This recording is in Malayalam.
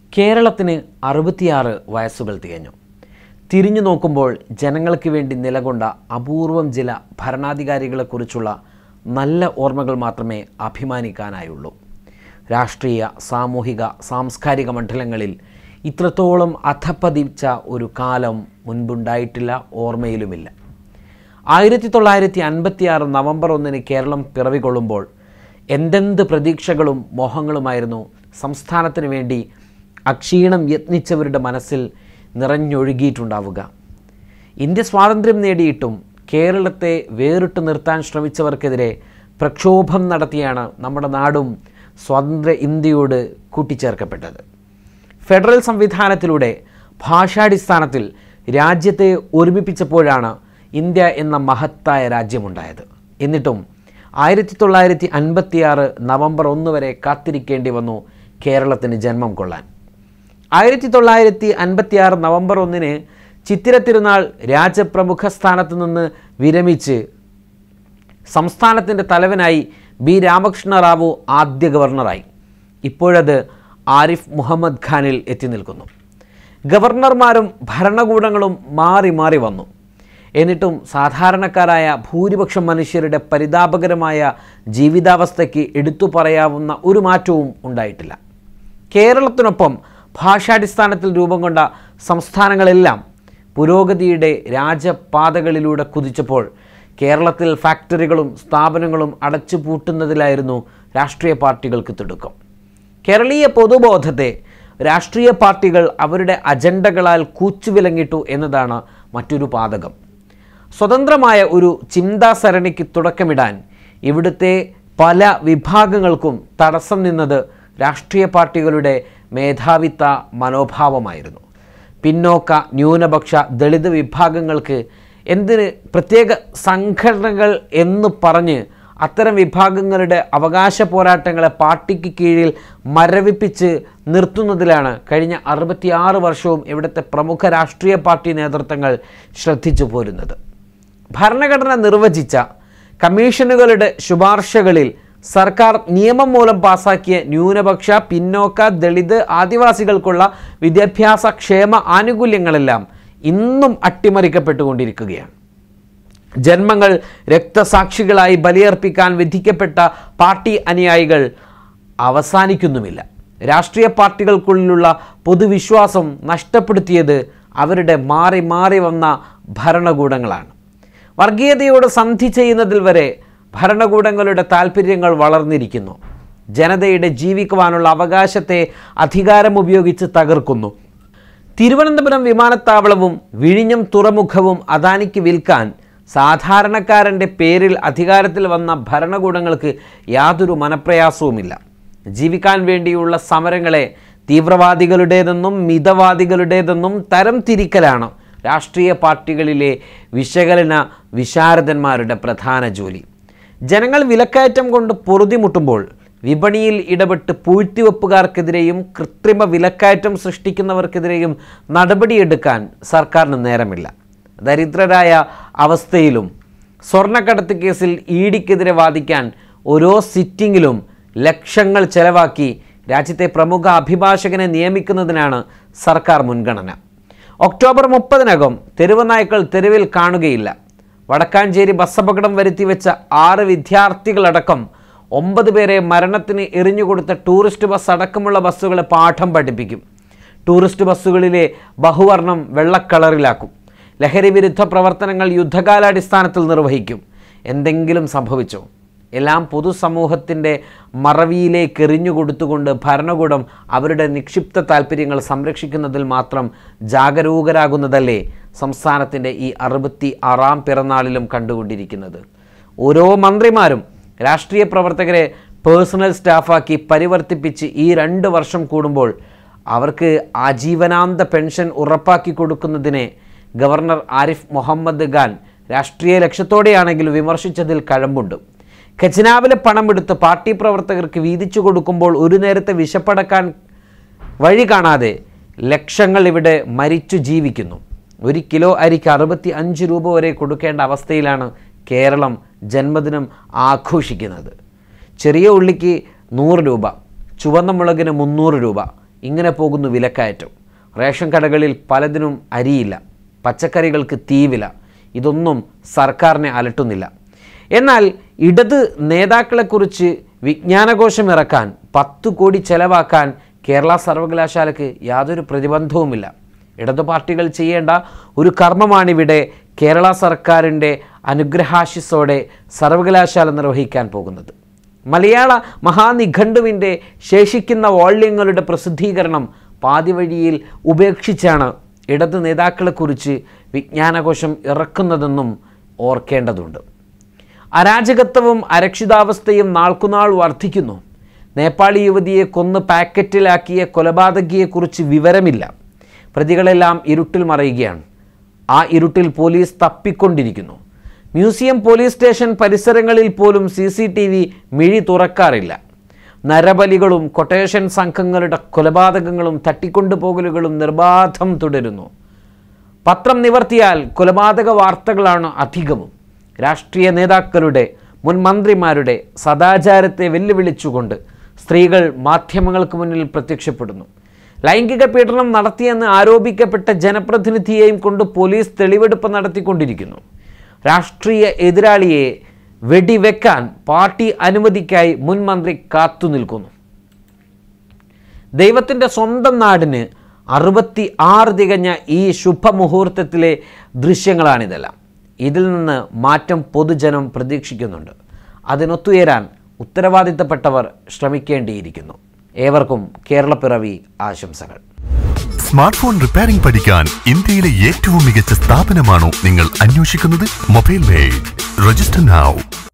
കേരളത്തിന് അറുപത്തിയാറ് വയസ്സുകൾ തികഞ്ഞു തിരിഞ്ഞു നോക്കുമ്പോൾ ജനങ്ങൾക്ക് വേണ്ടി നിലകൊണ്ട അപൂർവം ചില ഭരണാധികാരികളെക്കുറിച്ചുള്ള നല്ല ഓർമ്മകൾ മാത്രമേ അഭിമാനിക്കാനായുള്ളൂ രാഷ്ട്രീയ സാമൂഹിക സാംസ്കാരിക മണ്ഡലങ്ങളിൽ ഇത്രത്തോളം അധപ്പതിച്ച ഒരു കാലം മുൻപുണ്ടായിട്ടില്ല ഓർമ്മയിലുമില്ല ആയിരത്തി തൊള്ളായിരത്തി അൻപത്തിയാറ് നവംബർ ഒന്നിന് കേരളം പിറവികൊള്ളുമ്പോൾ എന്തെന്ത് പ്രതീക്ഷകളും മോഹങ്ങളുമായിരുന്നു സംസ്ഥാനത്തിന് വേണ്ടി അക്ഷീണം യത്നിച്ചവരുടെ മനസ്സിൽ നിറഞ്ഞൊഴുകിയിട്ടുണ്ടാവുക ഇന്ത്യ സ്വാതന്ത്ര്യം നേടിയിട്ടും കേരളത്തെ വേറിട്ട് നിർത്താൻ ശ്രമിച്ചവർക്കെതിരെ പ്രക്ഷോഭം നടത്തിയാണ് നമ്മുടെ നാടും സ്വതന്ത്ര ഇന്ത്യയോട് കൂട്ടിച്ചേർക്കപ്പെട്ടത് ഫെഡറൽ സംവിധാനത്തിലൂടെ ഭാഷാടിസ്ഥാനത്തിൽ രാജ്യത്തെ ഒരുമിപ്പിച്ചപ്പോഴാണ് ഇന്ത്യ എന്ന മഹത്തായ രാജ്യമുണ്ടായത് എന്നിട്ടും ആയിരത്തി തൊള്ളായിരത്തി അൻപത്തിയാറ് നവംബർ ഒന്ന് വരെ കാത്തിരിക്കേണ്ടി വന്നു കേരളത്തിന് ജന്മം കൊള്ളാൻ ആയിരത്തി തൊള്ളായിരത്തി അൻപത്തിയാറ് നവംബർ ഒന്നിന് ചിത്തിര തിരുനാൾ രാജപ്രമുഖ സ്ഥാനത്ത് നിന്ന് വിരമിച്ച് സംസ്ഥാനത്തിൻ്റെ തലവനായി ബി രാമകൃഷ്ണ റാവു ആദ്യ ഗവർണറായി ഇപ്പോഴത് ആരിഫ് മുഹമ്മദ് ഖാനിൽ എത്തി നിൽക്കുന്നു ഗവർണർമാരും ഭരണകൂടങ്ങളും മാറി മാറി വന്നു എന്നിട്ടും സാധാരണക്കാരായ ഭൂരിപക്ഷം മനുഷ്യരുടെ പരിതാപകരമായ ജീവിതാവസ്ഥയ്ക്ക് എടുത്തു പറയാവുന്ന ഒരു മാറ്റവും ഉണ്ടായിട്ടില്ല കേരളത്തിനൊപ്പം ഭാഷാടിസ്ഥാനത്തിൽ രൂപം കൊണ്ട സംസ്ഥാനങ്ങളെല്ലാം പുരോഗതിയുടെ രാജപാതകളിലൂടെ കുതിച്ചപ്പോൾ കേരളത്തിൽ ഫാക്ടറികളും സ്ഥാപനങ്ങളും അടച്ചുപൂട്ടുന്നതിലായിരുന്നു രാഷ്ട്രീയ പാർട്ടികൾക്ക് തിടുക്കം കേരളീയ പൊതുബോധത്തെ രാഷ്ട്രീയ പാർട്ടികൾ അവരുടെ അജണ്ടകളാൽ കൂച്ചുവിലങ്ങിട്ടു എന്നതാണ് മറ്റൊരു പാതകം സ്വതന്ത്രമായ ഒരു ചിന്താസരണിക്ക് തുടക്കമിടാൻ ഇവിടുത്തെ പല വിഭാഗങ്ങൾക്കും തടസ്സം നിന്നത് രാഷ്ട്രീയ പാർട്ടികളുടെ മേധാവിത്വ മനോഭാവമായിരുന്നു പിന്നോക്ക ന്യൂനപക്ഷ ദളിത് വിഭാഗങ്ങൾക്ക് എന്തിന് പ്രത്യേക സംഘടനകൾ എന്ന് പറഞ്ഞ് അത്തരം വിഭാഗങ്ങളുടെ അവകാശ പോരാട്ടങ്ങളെ പാർട്ടിക്ക് കീഴിൽ മരവിപ്പിച്ച് നിർത്തുന്നതിലാണ് കഴിഞ്ഞ അറുപത്തിയാറ് വർഷവും ഇവിടുത്തെ പ്രമുഖ രാഷ്ട്രീയ പാർട്ടി നേതൃത്വങ്ങൾ ശ്രദ്ധിച്ചു പോരുന്നത് ഭരണഘടന നിർവചിച്ച കമ്മീഷനുകളുടെ ശുപാർശകളിൽ സർക്കാർ നിയമം മൂലം പാസാക്കിയ ന്യൂനപക്ഷ പിന്നോക്ക ദളിത് ആദിവാസികൾക്കുള്ള വിദ്യാഭ്യാസ ക്ഷേമ ആനുകൂല്യങ്ങളെല്ലാം ഇന്നും അട്ടിമറിക്കപ്പെട്ടുകൊണ്ടിരിക്കുകയാണ് ജന്മങ്ങൾ രക്തസാക്ഷികളായി ബലിയർപ്പിക്കാൻ വിധിക്കപ്പെട്ട പാർട്ടി അനുയായികൾ അവസാനിക്കുന്നുമില്ല രാഷ്ട്രീയ പാർട്ടികൾക്കുള്ളിലുള്ള പൊതുവിശ്വാസം നഷ്ടപ്പെടുത്തിയത് അവരുടെ മാറി മാറി വന്ന ഭരണകൂടങ്ങളാണ് വർഗീയതയോട് സന്ധി ചെയ്യുന്നതിൽ വരെ ഭരണകൂടങ്ങളുടെ താൽപ്പര്യങ്ങൾ വളർന്നിരിക്കുന്നു ജനതയുടെ ജീവിക്കുവാനുള്ള അവകാശത്തെ അധികാരം ഉപയോഗിച്ച് തകർക്കുന്നു തിരുവനന്തപുരം വിമാനത്താവളവും വിഴിഞ്ഞം തുറമുഖവും അദാനിക്ക് വിൽക്കാൻ സാധാരണക്കാരൻ്റെ പേരിൽ അധികാരത്തിൽ വന്ന ഭരണകൂടങ്ങൾക്ക് യാതൊരു മനപ്രയാസവുമില്ല ജീവിക്കാൻ വേണ്ടിയുള്ള സമരങ്ങളെ തീവ്രവാദികളുടേതെന്നും മിതവാദികളുടേതെന്നും തരം തിരിക്കലാണ് രാഷ്ട്രീയ പാർട്ടികളിലെ വിശകലന വിശാരദന്മാരുടെ പ്രധാന ജോലി ജനങ്ങൾ വിലക്കയറ്റം കൊണ്ട് പൊറുതിമുട്ടുമ്പോൾ വിപണിയിൽ ഇടപെട്ട് പൂഴ്ത്തിവെപ്പുകാർക്കെതിരെയും കൃത്രിമ വിലക്കയറ്റം സൃഷ്ടിക്കുന്നവർക്കെതിരെയും നടപടിയെടുക്കാൻ സർക്കാരിന് നേരമില്ല ദരിദ്രരായ അവസ്ഥയിലും സ്വർണ്ണക്കടത്ത് കേസിൽ ഇഡിക്കെതിരെ വാദിക്കാൻ ഓരോ സിറ്റിങ്ങിലും ലക്ഷങ്ങൾ ചെലവാക്കി രാജ്യത്തെ പ്രമുഖ അഭിഭാഷകനെ നിയമിക്കുന്നതിനാണ് സർക്കാർ മുൻഗണന ഒക്ടോബർ മുപ്പതിനകം തെരുവ് നായ്ക്കൾ തെരുവിൽ കാണുകയില്ല വടക്കാഞ്ചേരി ബസ് അപകടം വരുത്തിവെച്ച ആറ് വിദ്യാർത്ഥികളടക്കം ഒമ്പത് പേരെ മരണത്തിന് എറിഞ്ഞുകൊടുത്ത ടൂറിസ്റ്റ് ബസ് അടക്കമുള്ള ബസ്സുകളെ പാഠം പഠിപ്പിക്കും ടൂറിസ്റ്റ് ബസ്സുകളിലെ ബഹുവർണം വെള്ളക്കളറിലാക്കും ലഹരി വിരുദ്ധ പ്രവർത്തനങ്ങൾ യുദ്ധകാലാടിസ്ഥാനത്തിൽ നിർവഹിക്കും എന്തെങ്കിലും സംഭവിച്ചോ എല്ലാം പൊതുസമൂഹത്തിൻ്റെ മറവിയിലേക്ക് എറിഞ്ഞു കൊടുത്തുകൊണ്ട് ഭരണകൂടം അവരുടെ നിക്ഷിപ്ത താല്പര്യങ്ങൾ സംരക്ഷിക്കുന്നതിൽ മാത്രം ജാഗരൂകരാകുന്നതല്ലേ സംസ്ഥാനത്തിൻ്റെ ഈ അറുപത്തി ആറാം പിറന്നാളിലും കണ്ടുകൊണ്ടിരിക്കുന്നത് ഓരോ മന്ത്രിമാരും രാഷ്ട്രീയ പ്രവർത്തകരെ പേഴ്സണൽ സ്റ്റാഫാക്കി പരിവർത്തിപ്പിച്ച് ഈ രണ്ട് വർഷം കൂടുമ്പോൾ അവർക്ക് ആജീവനാന്ത പെൻഷൻ ഉറപ്പാക്കി കൊടുക്കുന്നതിനെ ഗവർണർ ആരിഫ് മുഹമ്മദ് ഖാൻ രാഷ്ട്രീയ ലക്ഷ്യത്തോടെയാണെങ്കിലും വിമർശിച്ചതിൽ കഴമ്പുണ്ട് ഖജനാവിലെ പണമെടുത്ത് പാർട്ടി പ്രവർത്തകർക്ക് വീതിച്ചു കൊടുക്കുമ്പോൾ ഒരു നേരത്തെ വിശപ്പടക്കാൻ വഴി കാണാതെ ലക്ഷങ്ങൾ ഇവിടെ മരിച്ചു ജീവിക്കുന്നു ഒരു കിലോ അരിക്ക് അറുപത്തി അഞ്ച് രൂപ വരെ കൊടുക്കേണ്ട അവസ്ഥയിലാണ് കേരളം ജന്മദിനം ആഘോഷിക്കുന്നത് ചെറിയ ഉള്ളിക്ക് നൂറ് രൂപ ചുവന്ന മുളകിന് മുന്നൂറ് രൂപ ഇങ്ങനെ പോകുന്നു വിലക്കയറ്റം റേഷൻ കടകളിൽ പലതിനും അരിയില്ല പച്ചക്കറികൾക്ക് തീവില ഇതൊന്നും സർക്കാരിനെ അലട്ടുന്നില്ല എന്നാൽ ഇടത് നേതാക്കളെക്കുറിച്ച് വിജ്ഞാനകോശം ഇറക്കാൻ പത്ത് കോടി ചെലവാക്കാൻ കേരള സർവകലാശാലയ്ക്ക് യാതൊരു പ്രതിബന്ധവുമില്ല ഇടതു പാർട്ടികൾ ചെയ്യേണ്ട ഒരു കർമ്മമാണിവിടെ കേരള സർക്കാരിൻ്റെ അനുഗ്രഹാശിസോടെ സർവകലാശാല നിർവഹിക്കാൻ പോകുന്നത് മലയാള മഹാനിഘണ്ടുവിൻ്റെ ശേഷിക്കുന്ന വോള്യങ്ങളുടെ പ്രസിദ്ധീകരണം പാതിവഴിയിൽ ഉപേക്ഷിച്ചാണ് ഇടത് നേതാക്കളെക്കുറിച്ച് വിജ്ഞാനകോശം ഇറക്കുന്നതെന്നും ഓർക്കേണ്ടതുണ്ട് അരാജകത്വവും അരക്ഷിതാവസ്ഥയും നാൾക്കുനാൾ വർദ്ധിക്കുന്നു നേപ്പാളി യുവതിയെ കൊന്ന് പാക്കറ്റിലാക്കിയ കൊലപാതകിയെക്കുറിച്ച് വിവരമില്ല പ്രതികളെല്ലാം ഇരുട്ടിൽ മറയുകയാണ് ആ ഇരുട്ടിൽ പോലീസ് തപ്പിക്കൊണ്ടിരിക്കുന്നു മ്യൂസിയം പോലീസ് സ്റ്റേഷൻ പരിസരങ്ങളിൽ പോലും സി സി ടി വി മിഴി തുറക്കാറില്ല നരബലികളും കൊട്ടേഷൻ സംഘങ്ങളുടെ കൊലപാതകങ്ങളും തട്ടിക്കൊണ്ടുപോകലുകളും നിർബാധം തുടരുന്നു പത്രം നിവർത്തിയാൽ കൊലപാതക വാർത്തകളാണ് അധികവും രാഷ്ട്രീയ നേതാക്കളുടെ മുൻ മന്ത്രിമാരുടെ സദാചാരത്തെ വെല്ലുവിളിച്ചുകൊണ്ട് സ്ത്രീകൾ മാധ്യമങ്ങൾക്ക് മുന്നിൽ പ്രത്യക്ഷപ്പെടുന്നു ലൈംഗിക പീഡനം നടത്തിയെന്ന് ആരോപിക്കപ്പെട്ട ജനപ്രതിനിധിയെയും കൊണ്ട് പോലീസ് തെളിവെടുപ്പ് നടത്തിക്കൊണ്ടിരിക്കുന്നു രാഷ്ട്രീയ എതിരാളിയെ വെടിവെക്കാൻ പാർട്ടി അനുമതിക്കായി മുൻ മന്ത്രി കാത്തുനിൽക്കുന്നു ദൈവത്തിൻ്റെ സ്വന്തം നാടിന് അറുപത്തി ആറ് തികഞ്ഞ ഈ ശുഭമുഹൂർത്തത്തിലെ ദൃശ്യങ്ങളാണിതെല്ലാം ഇതിൽ നിന്ന് മാറ്റം പൊതുജനം പ്രതീക്ഷിക്കുന്നുണ്ട് അതിനൊത്തുയരാൻ ഉത്തരവാദിത്തപ്പെട്ടവർ ശ്രമിക്കേണ്ടിയിരിക്കുന്നു ഏവർക്കും കേരളപ്പിറവി ആശംസകൾ സ്മാർട്ട് ഫോൺ റിപ്പയറിംഗ് പഠിക്കാൻ ഇന്ത്യയിലെ ഏറ്റവും മികച്ച സ്ഥാപനമാണോ നിങ്ങൾ അന്വേഷിക്കുന്നത് മൊബൈൽ മെയ്ഡ് രജിസ്റ്റർ നൗ